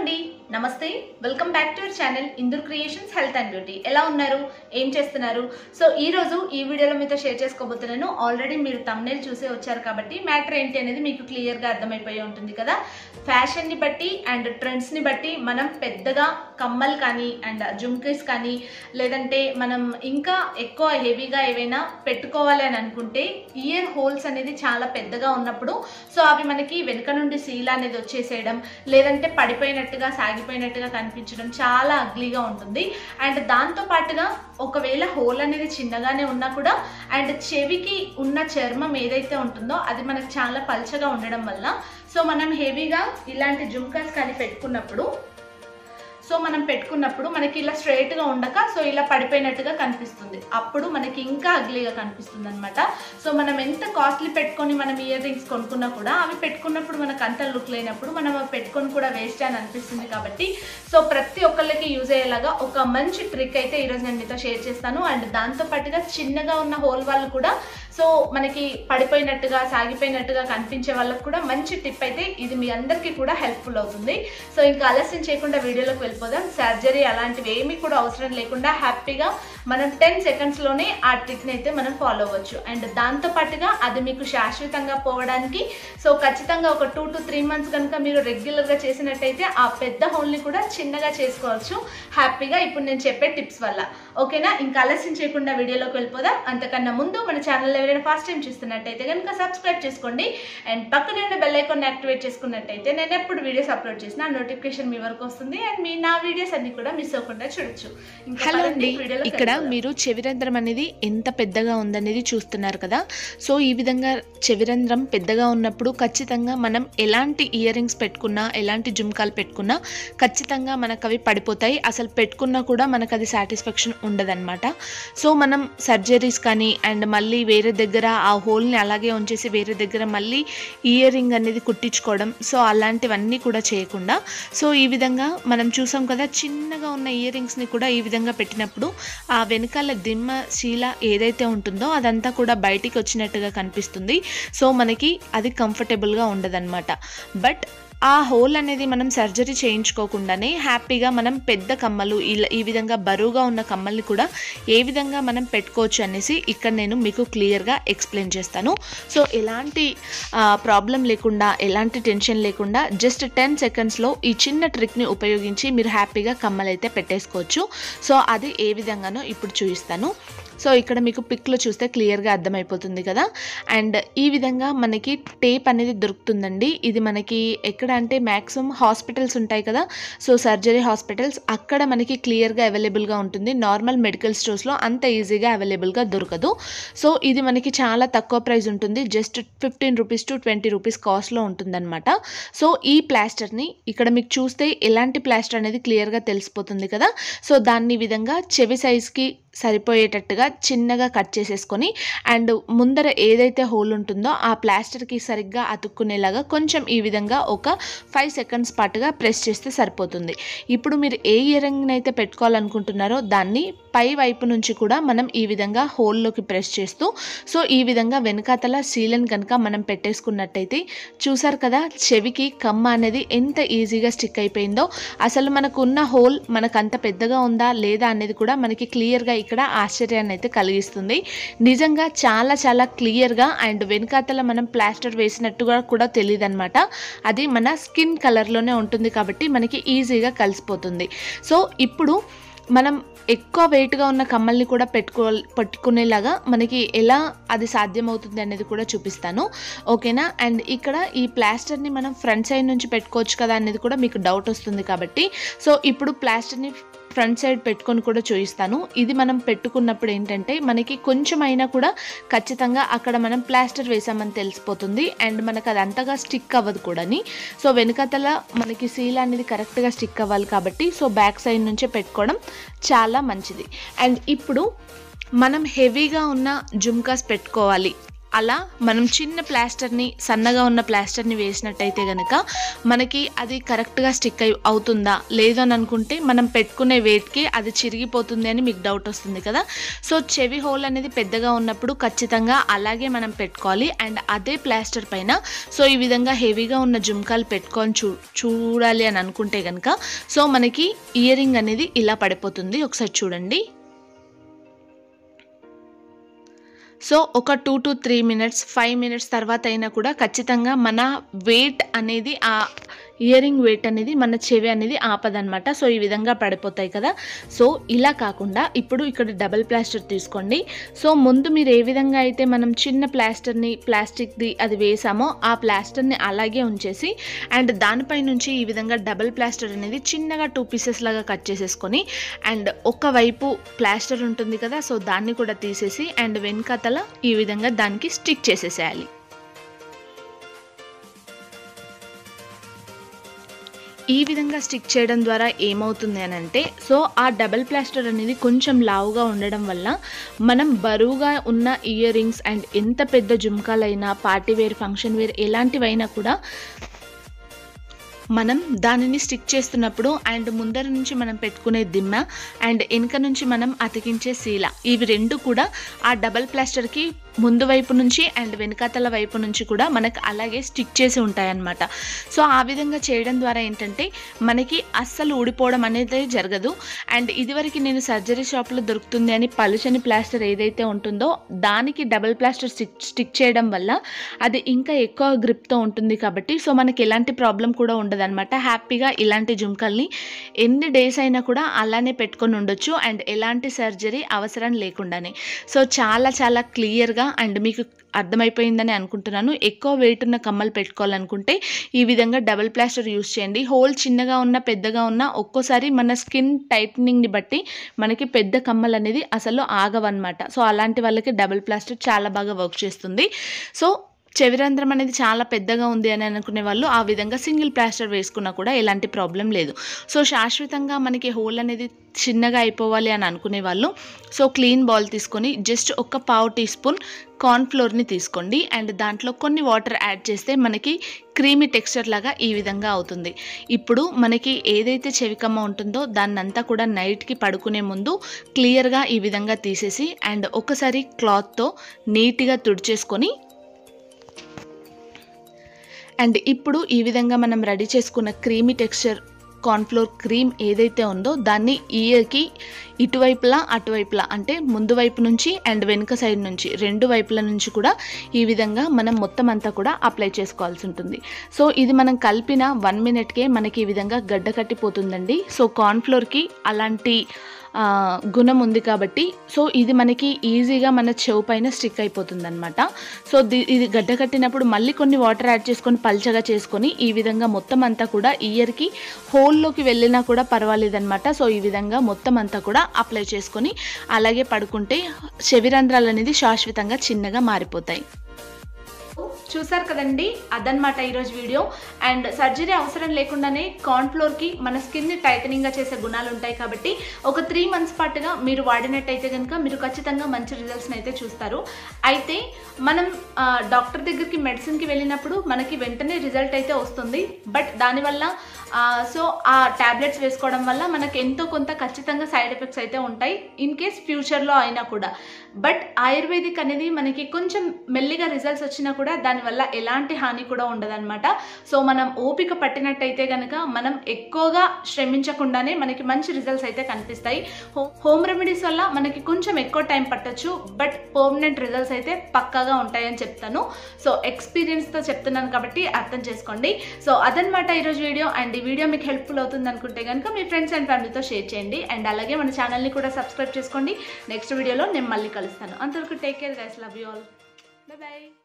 అండి నమస్తే welcome back to our channel Indur creations health and beauty ఎలా ఉన్నారు ఏం చేస్తున్నారు సో ఈ రోజు ఈ వీడియోలో మీతో షేర్ చేసుకోబోతున్నాను ఆల్రెడీ మీరు తమ్నేల్ చూసే వచ్చారు కాబట్టి మ్యాటర్ ఏంటి అనేది మీకు క్లియర్ గా అర్థమైపోయి ఉంటుంది కదా ఫ్యాషన్ ని బట్టి అండ్ ట్రెండ్స్ ని బట్టి మనం పెద్దగా కమ్మల్ కానీ అండ్ జుమ్కీస్ కానీ లేదంటే మనం ఇంకా ఎక్కువ హెవీగా ఏవైనా పెట్టుకోవాలి అని అనుకుంటే ఇయర్ హోల్స్ అనేది చాలా పెద్దగా ఉన్నప్పుడు సో అవి మనకి వెనుక నుండి సీల్ అనేది వచ్చేసేయడం లేదంటే పడిపోయినట్టుగా సాగిపోయినట్టుగా కనిపించడం చాలా అగ్లీగా ఉంటుంది అండ్ దాంతో పాటుగా ఒకవేళ హోల్ అనేది చిన్నగానే ఉన్నా కూడా అండ్ చెవికి ఉన్న చర్మం ఏదైతే ఉంటుందో అది మనకు చాలా పల్చగా ఉండడం వల్ల సో మనం హెవీగా ఇలాంటి జుమ్కాస్ కానీ పెట్టుకున్నప్పుడు సో మనం పెట్టుకున్నప్పుడు మనకి ఇలా స్ట్రైట్ గా ఉండక సో ఇలా పడిపోయినట్టుగా కనిపిస్తుంది అప్పుడు మనకి ఇంకా అగ్లీగా కనిపిస్తుంది అనమాట సో మనం ఎంత కాస్ట్లీ పెట్టుకొని మనం ఇయర్ రింగ్స్ కొనుక్కున్నా కూడా అవి పెట్టుకున్నప్పుడు మనకు అంత లుక్ లేనప్పుడు మనం అవి పెట్టుకొని కూడా వేస్ట్ అని అనిపిస్తుంది కాబట్టి సో ప్రతి ఒక్కళ్ళకి యూజ్ అయ్యేలాగా ఒక మంచి ట్రిక్ అయితే ఈరోజు నేను మీతో షేర్ చేస్తాను అండ్ దాంతో పాటుగా చిన్నగా ఉన్న హోల్ వాళ్ళు కూడా సో మనకి పడిపోయినట్టుగా సాగిపోయినట్టుగా కనిపించే వాళ్ళకి కూడా మంచి టిప్ అయితే ఇది మీ అందరికీ కూడా హెల్ప్ఫుల్ అవుతుంది సో ఇంకా ఆలస్యం చేయకుండా వీడియోలోకి వెళ్ళిపోదాం సర్జరీ అలాంటివి ఏమీ కూడా అవసరం లేకుండా హ్యాపీగా మనం టెన్ సెకండ్స్లోనే ఆ ట్రిక్ని అయితే మనం ఫాలో అవ్వచ్చు అండ్ దాంతో పాటుగా అది మీకు శాశ్వతంగా పోవడానికి సో ఖచ్చితంగా ఒక టూ టు త్రీ మంత్స్ కనుక మీరు రెగ్యులర్గా చేసినట్టయితే ఆ పెద్ద హోల్ని కూడా చిన్నగా చేసుకోవచ్చు హ్యాపీగా ఇప్పుడు నేను చెప్పే టిప్స్ వల్ల ఓకేనా ఇంకా ఆలస్యం చేయకుండా వీడియోలోకి వెళ్ళిపోదాం అంతకన్నా ముందు మన ఛానల్ ఎవరైనా ఫస్ట్ టైం చూస్తున్నట్టయితే కనుక సబ్స్క్రైబ్ చేసుకోండి అండ్ పక్కనే ఉన్న బెల్ ఐకాన్ యాక్టివేట్ చేసుకున్నట్టయితే నేను ఎప్పుడు వీడియోస్ అప్లోడ్ చేసినా నోటిఫికేషన్ మీ వరకు వస్తుంది అండ్ మీ నా వీడియోస్ అన్ని కూడా మిస్ అవ్వకుండా చూడొచ్చు ఇంకా హలో పదండి, అండి వీడియోలోకి ఇక్కడ వెళ్ళిపోదాం. మీరు చెవిరంధ్రం అనేది ఎంత పెద్దగా ఉందనేది చూస్తున్నారు కదా సో ఈ విధంగా చెవిరంధ్రం పెద్దగా ఉన్నప్పుడు ఖచ్చితంగా మనం ఎలాంటి ఇయర్ రింగ్స్ పెట్టుకున్నా ఎలాంటి జుమ్కాలు పెట్టుకున్నా ఖచ్చితంగా మనకు అవి పడిపోతాయి అసలు పెట్టుకున్నా కూడా మనకు అది సాటిస్ఫాక్షన్ ఉండదన్నమాట సో మనం సర్జరీస్ కానీ అండ్ మళ్ళీ వేరే దగ్గర ఆ హోల్ని అలాగే ఉంచేసి వేరే దగ్గర మళ్ళీ ఇయర్ రింగ్ అనేది కుట్టించుకోవడం సో అలాంటివన్నీ కూడా చేయకుండా సో ఈ విధంగా మనం చూసాం కదా చిన్నగా ఉన్న ఇయర్ రింగ్స్ని కూడా ఈ విధంగా పెట్టినప్పుడు ఆ వెనకాల దిమ్మ శీల ఏదైతే ఉంటుందో అదంతా కూడా బయటికి వచ్చినట్టుగా కనిపిస్తుంది సో మనకి అది కంఫర్టబుల్గా ఉండదన్నమాట బట్ ఆ హోల్ అనేది మనం సర్జరీ చేయించుకోకుండానే హ్యాపీగా మనం పెద్ద కమ్మలు ఇలా ఈ విధంగా బరువుగా ఉన్న కమ్మల్ని కూడా ఏ విధంగా మనం పెట్టుకోవచ్చు అనేసి ఇక్కడ నేను మీకు క్లియర్గా ఎక్స్ప్లెయిన్ చేస్తాను సో ఎలాంటి ప్రాబ్లం లేకుండా ఎలాంటి టెన్షన్ లేకుండా జస్ట్ టెన్ సెకండ్స్లో ఈ చిన్న ట్రిక్ని ఉపయోగించి మీరు హ్యాపీగా కమ్మలు అయితే పెట్టేసుకోవచ్చు సో అది ఏ విధంగానో ఇప్పుడు చూపిస్తాను సో ఇక్కడ మీకు పిక్లో చూస్తే క్లియర్గా అర్థమైపోతుంది కదా అండ్ ఈ విధంగా మనకి టేప్ అనేది దొరుకుతుందండి ఇది మనకి ఎక్కడ అంటే మ్యాక్సిమం హాస్పిటల్స్ ఉంటాయి కదా సో సర్జరీ హాస్పిటల్స్ అక్కడ మనకి క్లియర్గా అవైలబుల్గా ఉంటుంది నార్మల్ మెడికల్ స్టోర్స్లో అంత ఈజీగా అవైలబుల్గా దొరకదు సో ఇది మనకి చాలా తక్కువ ప్రైస్ ఉంటుంది just fifteen rupees to twenty rupees కాస్ట్లో ఉంటుందన్నమాట సో ఈ ప్లాస్టర్ని ఇక్కడ మీకు చూస్తే ఎలాంటి ప్లాస్టర్ అనేది క్లియర్గా తెలిసిపోతుంది కదా సో దాన్ని ఈ విధంగా చెవి సైజ్కి సరిపోయేటట్టుగా చిన్నగా కట్ చేసేసుకొని అండ్ ముందర ఏదైతే హోల్ ఉంటుందో ఆ ప్లాస్టర్కి సరిగ్గా అతుక్కునేలాగా కొంచెం ఈ విధంగా ఒక ఫైవ్ సెకండ్స్ పాటుగా ప్రెస్ చేస్తే సరిపోతుంది ఇప్పుడు మీరు ఏ ఇయర్ రింగ్ని అయితే పెట్టుకోవాలనుకుంటున్నారో దాన్ని పై వైపు నుంచి కూడా మనం ఈ విధంగా హోల్లోకి ప్రెస్ చేస్తూ సో ఈ విధంగా వెనకాతల సీలను కనుక మనం పెట్టేసుకున్నట్టయితే చూసారు కదా చెవికి కమ్మ అనేది ఎంత ఈజీగా స్టిక్ అయిపోయిందో అసలు మనకు ఉన్న హోల్ మనకు అంత పెద్దగా ఉందా లేదా అనేది కూడా మనకి క్లియర్గా ఇక్కడ ఆశ్చర్యాన్ని అయితే కలిగిస్తుంది నిజంగా చాలా చాలా క్లియర్గా అండ్ వెనకాతల మనం ప్లాస్టర్ వేసినట్టుగా కూడా తెలియదు అనమాట అది మన స్కిన్ కలర్లోనే ఉంటుంది కాబట్టి మనకి ఈజీగా కలిసిపోతుంది సో ఇప్పుడు మనం ఎక్కువ వెయిట్గా ఉన్న కమ్మల్ని కూడా పెట్టుకో పెట్టుకునేలాగా మనకి ఎలా అది సాధ్యమవుతుంది అనేది కూడా చూపిస్తాను ఓకేనా అండ్ ఇక్కడ ఈ ప్లాస్టర్ని మనం ఫ్రంట్ సైడ్ నుంచి పెట్టుకోవచ్చు కదా అనేది కూడా మీకు డౌట్ వస్తుంది కాబట్టి సో ఇప్పుడు ప్లాస్టర్ని ఫ్రంట్ సైడ్ పెట్టుకొని కూడా చూపిస్తాను ఇది మనం పెట్టుకున్నప్పుడు ఏంటంటే మనకి కొంచెం అయినా కూడా ఖచ్చితంగా అక్కడ మనం ప్లాస్టర్ వేసామని తెలిసిపోతుంది అండ్ మనకు అది అంతగా స్టిక్ అవ్వదు కూడాని సో వెనకతల మనకి సీల్ అనేది కరెక్ట్గా స్టిక్ అవ్వాలి కాబట్టి సో బ్యాక్ సైడ్ నుంచే పెట్టుకోవడం చాలా మంచిది అండ్ ఇప్పుడు మనం హెవీగా ఉన్న జుమ్కాస్ పెట్టుకోవాలి అలా మనం చిన్న ప్లాస్టర్ని సన్నగా ఉన్న ప్లాస్టర్ని వేసినట్టయితే కనుక మనకి అది కరెక్ట్గా స్టిక్ అయి అవుతుందా లేదు అని అనుకుంటే మనం పెట్టుకునే వెయిట్కి అది చిరిగిపోతుంది అని మీకు డౌట్ వస్తుంది కదా సో చెవి హోల్ అనేది పెద్దగా ఉన్నప్పుడు ఖచ్చితంగా అలాగే మనం పెట్టుకోవాలి అండ్ అదే ప్లాస్టర్ పైన సో ఈ విధంగా హెవీగా ఉన్న జుమ్కాలు పెట్టుకొని చూ చూడాలి అని అనుకుంటే కనుక సో మనకి ఇయర్ రింగ్ అనేది ఇలా పడిపోతుంది ఒకసారి చూడండి సో ఒక two to three minutes five minutes తర్వాత అయినా కూడా ఖచ్చితంగా మన వెయిట్ అనేది ఆ ఇయర్ రింగ్ వెయిట్ అనేది మన చెవి అనేది ఆపదనమాట సో ఈ విధంగా పడిపోతాయి కదా సో ఇలా కాకుండా ఇప్పుడు ఇక్కడ డబల్ ప్లాస్టర్ తీసుకోండి సో ముందు మీరు ఏ విధంగా అయితే మనం చిన్న ప్లాస్టర్ని ప్లాస్టిక్ది అది వేసామో ఆ ప్లాస్టర్ని అలాగే ఉంచేసి అండ్ దానిపై నుంచి ఈ విధంగా డబల్ ప్లాస్టర్ అనేది చిన్నగా టూ పీసెస్ లాగా కట్ చేసేసుకొని అండ్ ఒకవైపు ప్లాస్టర్ ఉంటుంది కదా సో దాన్ని కూడా తీసేసి అండ్ వెనకతల ఈ విధంగా దానికి స్టిక్ చేసేసేయాలి ఈ విధంగా స్టిక్ చేయడం ద్వారా ఏమవుతుంది అని అంటే సో ఆ డబల్ ప్లాస్టర్ అనేది కొంచెం లావుగా ఉండడం వల్ల మనం బరువుగా ఉన్న ఇయర్ రింగ్స్ అండ్ ఎంత పెద్ద జుమ్కాలైనా పార్టీ వేర్ ఫంక్షన్ వేర్ ఎలాంటివైనా కూడా మనం దానిని స్టిక్ చేస్తున్నప్పుడు అండ్ ముందర నుంచి మనం పెట్టుకునే దిమ్మ అండ్ వెనుక నుంచి మనం అతికించే శీల ఇవి రెండు కూడా ఆ డబల్ ప్లాస్టర్కి ముందు వైపు నుంచి అండ్ వెనకాతల వైపు నుంచి కూడా మనకు అలాగే స్టిక్ చేసి ఉంటాయన్నమాట సో ఆ విధంగా చేయడం ద్వారా ఏంటంటే మనకి అస్సలు ఊడిపోవడం అనేది జరగదు అండ్ ఇదివరకు నేను సర్జరీ షాప్లో దొరుకుతుంది అని పలుచని ప్లాస్టర్ ఏదైతే ఉంటుందో దానికి డబల్ ప్లాస్టర్ స్టిక్ స్టిక్ చేయడం వల్ల అది ఇంకా ఎక్కువ గ్రిప్తో ఉంటుంది కాబట్టి సో మనకి ఎలాంటి ప్రాబ్లం కూడా ఉండదన్నమాట హ్యాపీగా ఇలాంటి జుంకల్ని ఎన్ని డేస్ అయినా కూడా అలానే పెట్టుకొని ఉండొచ్చు అండ్ ఎలాంటి సర్జరీ అవసరం లేకుండానే సో చాలా చాలా క్లియర్గా అండ్ మీకు అర్థమైపోయిందని అనుకుంటున్నాను ఎక్కువ వెయిట్ ఉన్న కమ్మలు పెట్టుకోవాలనుకుంటే ఈ విధంగా డబుల్ ప్లాస్టర్ యూస్ చేయండి హోల్ చిన్నగా ఉన్న పెద్దగా ఉన్న ఒక్కోసారి మన స్కిన్ టైట్నింగ్ని బట్టి మనకి పెద్ద కమ్మలు అనేది అసలు ఆగవన్నమాట సో అలాంటి వాళ్ళకి డబుల్ ప్లాస్టర్ చాలా బాగా వర్క్ చేస్తుంది సో చెవిరంధ్రం అనేది చాలా పెద్దగా ఉంది అని అనుకునే వాళ్ళు ఆ విధంగా సింగిల్ ప్లాస్టర్ వేసుకున్నా కూడా ఎలాంటి ప్రాబ్లం లేదు సో శాశ్వతంగా మనకి హోల్ అనేది చిన్నగా అయిపోవాలి అని అనుకునే వాళ్ళు సో క్లీన్ బాల్ తీసుకొని జస్ట్ ఒక పావు టీ స్పూన్ కార్న్ఫ్లోర్ని తీసుకోండి అండ్ దాంట్లో కొన్ని వాటర్ యాడ్ చేస్తే మనకి క్రీమీ టెక్స్చర్ లాగా ఈ విధంగా అవుతుంది ఇప్పుడు మనకి ఏదైతే చెవికమ్మ ఉంటుందో దాన్నంతా కూడా నైట్కి పడుకునే ముందు క్లియర్గా ఈ విధంగా తీసేసి అండ్ ఒకసారి క్లాత్తో నీట్గా తుడిచేసుకొని అండ్ ఇప్పుడు ఈ విధంగా మనం రెడీ చేసుకున్న క్రీమీ టెక్స్చర్ కార్న్ఫ్లోర్ క్రీమ్ ఏదైతే ఉందో దాన్ని ఇయర్కి ఇటువైపులా అటువైపులా అంటే ముందు వైపు నుంచి అండ్ వెనుక సైడ్ నుంచి రెండు వైపుల నుంచి కూడా ఈ విధంగా మనం మొత్తం అంతా కూడా అప్లై చేసుకోవాల్సి ఉంటుంది సో ఇది మనం కలిపిన వన్ మినిట్కే మనకి ఈ విధంగా గడ్డ కట్టిపోతుందండి సో కార్న్ఫ్లోర్కి అలాంటి ఆ, గుణం ఉంది కాబట్టి సో ఇది మనకి ఈజీగా మన చెవు పైన స్టిక్ అయిపోతుంది అనమాట సో ది- ఇది గడ్డ కట్టినప్పుడు మళ్ళీ కొన్ని వాటర్ యాడ్ చేసుకొని పల్చగా చేసుకొని ఈ విధంగా మొత్తం అంతా కూడా ఇయర్కి హోల్లోకి వెళ్ళినా కూడా పర్వాలేదన్నమాట సో ఈ విధంగా మొత్తం అంతా కూడా అప్లై చేసుకొని అలాగే పడుకుంటే చెవిరంధ్రాలు అనేది శాశ్వతంగా చిన్నగా మారిపోతాయి చూసారు కదండి అదనమాట ఈరోజు వీడియో అండ్ సర్జరీ అవసరం లేకుండానే కార్న్ఫ్లోర్కి మన స్కిన్ని టైటనింగ్గా చేసే గుణాలు ఉంటాయి కాబట్టి ఒక త్రీ మంత్స్ పాటుగా మీరు వాడినట్టయితే కనుక మీరు ఖచ్చితంగా మంచి రిజల్ట్స్ని అయితే చూస్తారు అయితే మనం ఆ, డాక్టర్ దగ్గరికి మెడిసిన్కి వెళ్ళినప్పుడు మనకి వెంటనే రిజల్ట్ అయితే వస్తుంది బట్ దానివల్ల ఆ, సో ఆ ట్యాబ్లెట్స్ వేసుకోవడం వల్ల మనకి ఎంతో కొంత ఖచ్చితంగా సైడ్ ఎఫెక్ట్స్ అయితే ఉంటాయి ఇన్ కేస్ ఫ్యూచర్లో అయినా కూడా బట్ ఆయుర్వేదిక్ అనేది మనకి కొంచెం మెల్లిగా రిజల్ట్స్ వచ్చినా కూడా దానివల్ల ఎలాంటి హాని కూడా ఉండదన్నమాట సో మనం ఓపిక పట్టినట్టయితే కనుక మనం ఎక్కువగా శ్రమించకుండానే మనకి మంచి రిజల్ట్స్ అయితే కనిపిస్తాయి హో- హోమ్ రెమెడీస్ వల్ల మనకి కొంచెం ఎక్కువ టైం పట్టొచ్చు బట్ పర్మనెంట్ రిజల్ట్స్ అయితే పక్కాగా ఉంటాయని చెప్తాను సో ఎక్స్పీరియన్స్తో చెప్తున్నాను కాబట్టి అర్థం చేసుకోండి సో అదనమాట ఈరోజు వీడియో అండ్ ఈ వీడియో మీకు హెల్ప్ఫుల్ అవుతుంది అనుకుంటే కనుక మీ ఫ్రెండ్స్ అండ్ ఫ్యామిలీతో షేర్ చేయండి అండ్ అలాగే మన ఛానల్ని కూడా సబ్స్క్రైబ్ చేసుకోండి నెక్స్ట్ వీడియోలో నేను మళ్ళీ కలుస్తాను అంతవరకు take care guys love you all bye bye